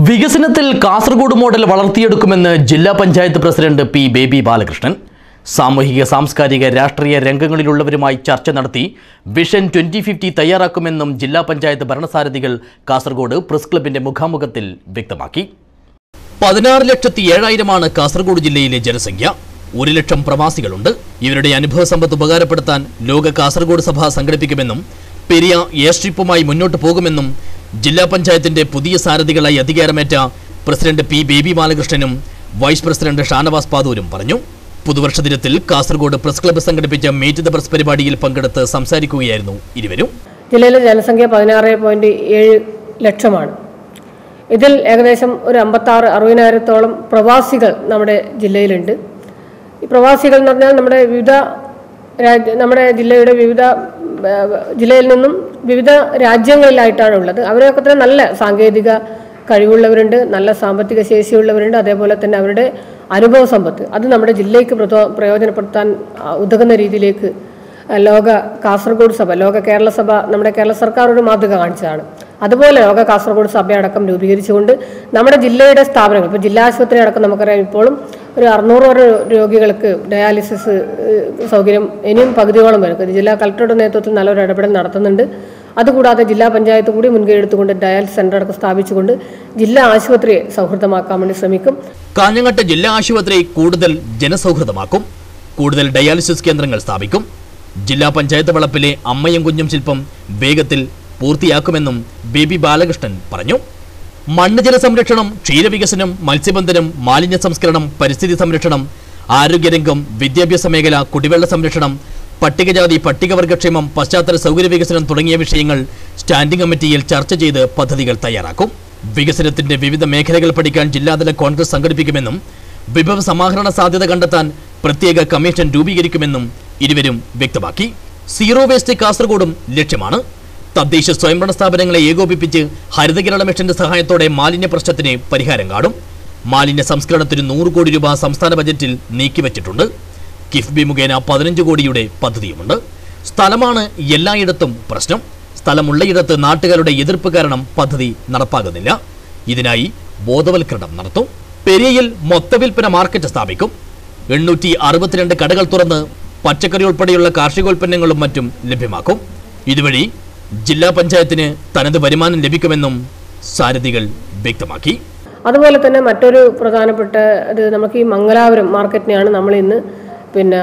വികസനത്തിൽ കാസർഗോഡ് മോഡൽ വളർത്തിയെടുക്കുമെന്ന് ജില്ലാ പഞ്ചായത്ത് പ്രസിഡന്റ് പി ബേബി ബാലകൃഷ്ണൻ സാമൂഹിക സാംസ്കാരിക രാഷ്ട്രീയ രംഗങ്ങളിലുള്ളവരുമായി ചർച്ച നടത്തി വിഷൻ ട്വന്റി ഫിഫ്റ്റി തയ്യാറാക്കുമെന്നും ജില്ലാ പഞ്ചായത്ത് ഭരണസാരഥികൾ കാസർഗോഡ് പ്രസ് ക്ലബിന്റെ മുഖാമുഖത്തിൽ വ്യക്തമാക്കി പതിനാറ് ലക്ഷത്തി ഏഴായിരമാണ് കാസർഗോഡ് ജില്ലയിലെ ജനസംഖ്യ ഒരു ലക്ഷം പ്രവാസികളുണ്ട് ഇവരുടെ അനുഭവ സമ്പത്ത് ഉപകാരപ്പെടുത്താൻ ലോക കാസർഗോഡ് സഭ സംഘടിപ്പിക്കുമെന്നും പെരിയ എയർ സ്ട്രിപ്പുമായി മുന്നോട്ട് പോകുമെന്നും ജില്ലാ പഞ്ചായത്തിന്റെ പുതിയ സാരഥികളായി അധികാരമേറ്റ പ്രസിഡന്റ് പി ബേബി ബാലകൃഷ്ണനും വൈസ് പ്രസിഡന്റ് ഷാനവാസ് പാതൂരും പറഞ്ഞു പുതുവർഷ ദിനത്തിൽ കാസർഗോഡ് പ്രസ് ക്ലബ്ബ് സംഘടിപ്പിച്ച മീറ്റ് ദ പ്രസ് പരിപാടിയിൽ പങ്കെടുത്ത് സംസാരിക്കുകയായിരുന്നു ഇരുവരും ജില്ലയിലെ ജനസംഖ്യ പതിനാറ് പോയിന്റ് ഏഴ് ലക്ഷമാണ് ഇതിൽ ഏകദേശം ഒരു അമ്പത്താറ് അറുപതിനായിരത്തോളം പ്രവാസികൾ നമ്മുടെ ജില്ലയിലുണ്ട് ഈ പ്രവാസികൾ എന്ന് പറഞ്ഞാൽ നമ്മുടെ വിവിധ രാജ്യ നമ്മുടെ ജില്ലയുടെ വിവിധ ആ, ജില്ലയിൽ നിന്നും വിവിധ രാജ്യങ്ങളിലായിട്ടാണ് ഉള്ളത് അവരൊക്കെ തന്നെ നല്ല സാങ്കേതിക കഴിവുള്ളവരുണ്ട് നല്ല സാമ്പത്തിക ശേഷിയുള്ളവരുണ്ട് അതേപോലെ തന്നെ അവരുടെ അനുഭവ സമ്പത്ത് അത് നമ്മുടെ ജില്ലയ്ക്ക് പ്രതോ- പ്രയോജനപ്പെടുത്താൻ ആ, ഉതകുന്ന രീതിയിലേക്ക് ആ, ലോക കാസർഗോഡ് സഭ ലോക കേരള സഭ നമ്മുടെ കേരള സർക്കാർ ഒരു മാതൃക കാണിച്ചതാണ് അതുപോലെ ലോക കാസർഗോഡ് സഭയടക്കം രൂപീകരിച്ചുകൊണ്ട് നമ്മുടെ ജില്ലയുടെ സ്ഥാപനങ്ങൾ ഇപ്പോൾ ജില്ലാ ആശുപത്രി അടക്കം നമുക്കറിയാം ഇപ്പോഴും ഒരു അറുന്നൂറോളം രോഗികൾക്ക് ഡയാലിസിസ് ഏഹ്, സൗകര്യം ഇനിയും പകുതിയോളം വരും ജില്ലാ കളക്ടറുടെ നേതൃത്വത്തിൽ നല്ലൊരു ഇടപെടൽ നടത്തുന്നുണ്ട് അതുകൂടാതെ ജില്ലാ പഞ്ചായത്ത് കൂടി മുൻകൈ എടുത്തുകൊണ്ട് ഡയാലിസിസ് സെന്റർ അടക്കം സ്ഥാപിച്ചുകൊണ്ട് ജില്ലാ ആശുപത്രിയെ സൗഹൃദമാക്കാൻ വേണ്ടി ശ്രമിക്കും കാഞ്ഞങ്ങാട്ട് ജില്ലാ ആശുപത്രി കൂടുതൽ ജനസൗഹൃദമാക്കും കൂടുതൽ ഡയാലിസിസ് കേന്ദ്രങ്ങൾ സ്ഥാപിക്കും ജില്ലാ പഞ്ചായത്ത് വളപ്പിലെ അമ്മയും കുഞ്ഞും ശില്പം വേഗത്തിൽ പൂർത്തിയാക്കുമെന്നും ബേബി ബാലകൃഷ്ണൻ പറഞ്ഞു മണ്ണ് ജല സംരക്ഷണം ക്ഷീരവികസനം മത്സ്യബന്ധനം മാലിന്യ സംസ്കരണം പരിസ്ഥിതി സംരക്ഷണം ആരോഗ്യരംഗം വിദ്യാഭ്യാസ മേഖല കുടിവെള്ള സംരക്ഷണം പട്ടികജാതി പട്ടികവർഗക്ഷേമം പശ്ചാത്തല സൗകര്യ വികസനം തുടങ്ങിയ വിഷയങ്ങൾ സ്റ്റാൻഡിംഗ് കമ്മിറ്റിയിൽ ചർച്ച ചെയ്ത് പദ്ധതികൾ തയ്യാറാക്കും വികസനത്തിന്റെ വിവിധ മേഖലകൾ പഠിക്കാൻ ജില്ലാതല കോൺഗ്രസ് സംഘടിപ്പിക്കുമെന്നും വിഭവ സമാഹരണ സാധ്യത കണ്ടെത്താൻ പ്രത്യേക കമ്മീഷൻ രൂപീകരിക്കുമെന്നും ഇരുവരും വ്യക്തമാക്കി സീറോ വേസ്റ്റ് കാസർഗോഡും ലക്ഷ്യമാണ് തദ്ദേശ സ്വയംഭരണ സ്ഥാപനങ്ങളെ ഏകോപിപ്പിച്ച് ഹരിത കേരള മിഷന്റെ സഹായത്തോടെ മാലിന്യ പ്രശ്നത്തിന് പരിഹാരം കാണും മാലിന്യ സംസ്കരണത്തിന് നൂറ് കോടി രൂപ സംസ്ഥാന ബജറ്റിൽ നീക്കിവച്ചിട്ടുണ്ട് കിഫ്ബി മുഖേന പതിനഞ്ച് കോടിയുടെ പദ്ധതിയുമുണ്ട് സ്ഥലമാണ് എല്ലായിടത്തും പ്രശ്നം സ്ഥലമുള്ളയിടത്ത് നാട്ടുകാരുടെ എതിർപ്പ് കാരണം പദ്ധതി നടപ്പാകുന്നില്ല ഇതിനായി ബോധവൽക്കരണം നടത്തും പെരിയയിൽ മൊത്തവിൽപ്പന മാർക്കറ്റ് സ്ഥാപിക്കും എണ്ണൂറ്റി അറുപത്തിരണ്ട് കടകൾ തുറന്ന് പച്ചക്കറി ഉൾപ്പെടെയുള്ള കാർഷികോൽപ്പന്നങ്ങളും മറ്റും ലഭ്യമാക്കും ഇതുവഴി ജില്ലാ പഞ്ചായത്തിന് തനത് വരുമാനം ലഭിക്കുമെന്നും സാരഥികൾ വ്യക്തമാക്കി അതുപോലെ തന്നെ മറ്റൊരു പ്രധാനപ്പെട്ട ഇത് നമുക്ക് ഈ മംഗലാപുരം മാർക്കറ്റിനെയാണ് നമ്മൾ ഇന്ന് പിന്നെ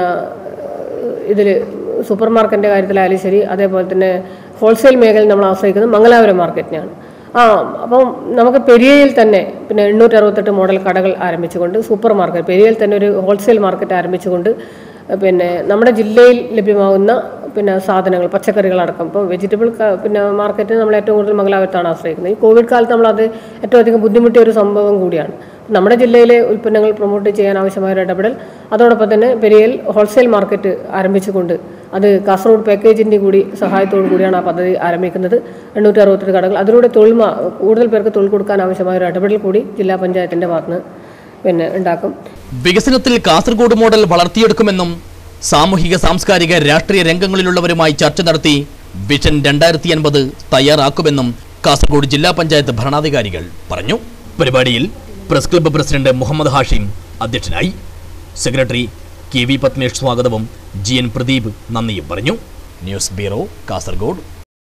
ഇതിൽ സൂപ്പർ മാർക്കറ്റിൻ്റെ കാര്യത്തിലായാലും ശരി അതേപോലെ തന്നെ ഹോൾസെയിൽ മേഖലയിൽ നമ്മൾ ആശ്രയിക്കുന്നത് മംഗലാപുരം മാർക്കറ്റിനെയാണ് ആ അപ്പം നമുക്ക് പെരിയയിൽ തന്നെ പിന്നെ എണ്ണൂറ്റി അറുപത്തെട്ട് മോഡൽ കടകൾ ആരംഭിച്ചുകൊണ്ട് സൂപ്പർ മാർക്കറ്റ് പെരിയയിൽ തന്നെ ഒരു ഹോൾസെയിൽ മാർക്കറ്റ് ആരംഭിച്ചുകൊണ്ട് പിന്നെ നമ്മുടെ ജില്ലയിൽ ലഭ്യമാകുന്ന പിന്നെ സാധനങ്ങൾ പച്ചക്കറികളടക്കം ഇപ്പോൾ വെജിറ്റബിൾ ക- പിന്നെ മാർക്കറ്റ് നമ്മൾ ഏറ്റവും കൂടുതൽ മംഗലാപുരത്താണ് ആശ്രയിക്കുന്നത് ഈ കോവിഡ് കാലത്ത് നമ്മളത് ഏറ്റവും അധികം ബുദ്ധിമുട്ടിയ ഒരു സംഭവം കൂടിയാണ് നമ്മുടെ ജില്ലയിലെ ഉൽപ്പന്നങ്ങൾ പ്രൊമോട്ട് ചെയ്യാൻ ആവശ്യമായ ഒരു ഇടപെടൽ അതോടൊപ്പം തന്നെ പെരിയയിൽ ഹോൾസെയിൽ മാർക്കറ്റ് ആരംഭിച്ചുകൊണ്ട് അത് കാസർഗോഡ് പാക്കേജിൻ്റെ കൂടി സഹായത്തോടു കൂടിയാണ് ആ പദ്ധതി ആരംഭിക്കുന്നത് എണ്ണൂറ്റി അറുപത്തെട്ട് കടകൾ അതിലൂടെ തൊഴിൽ മാ- കൂടുതൽ പേർക്ക് തൊഴിൽ കൊടുക്കാൻ ആവശ്യമായ ഒരു ഇടപെടൽ കൂടി ജില്ലാ പഞ്ചായത്തിൻ്റെ ഭാഗത്തുനിന്ന് പിന്നെ ഉണ്ടാക്കും വികസനത്തിൽ കാസർഗോഡ് മോഡൽ വളർത്തിയെടുക്കുമെന്നും സാമൂഹിക സാംസ്കാരിക രാഷ്ട്രീയ രംഗങ്ങളിലുള്ളവരുമായി ചർച്ച നടത്തി വിഷൻ രണ്ടായിരത്തി അൻപത് തയ്യാറാക്കുമെന്നും കാസർഗോഡ് ജില്ലാ പഞ്ചായത്ത് ഭരണാധികാരികൾ പറഞ്ഞു പരിപാടിയിൽ press club president Muhammad Hashim അധ്യക്ഷനായി സെക്രട്ടറി കെ വി പത്മേഷ് സ്വാഗതവും ജി എൻ പ്രദീപ് നന്ദിയും പറഞ്ഞു ന്യൂസ് ബ്യൂറോ കാസർഗോഡ്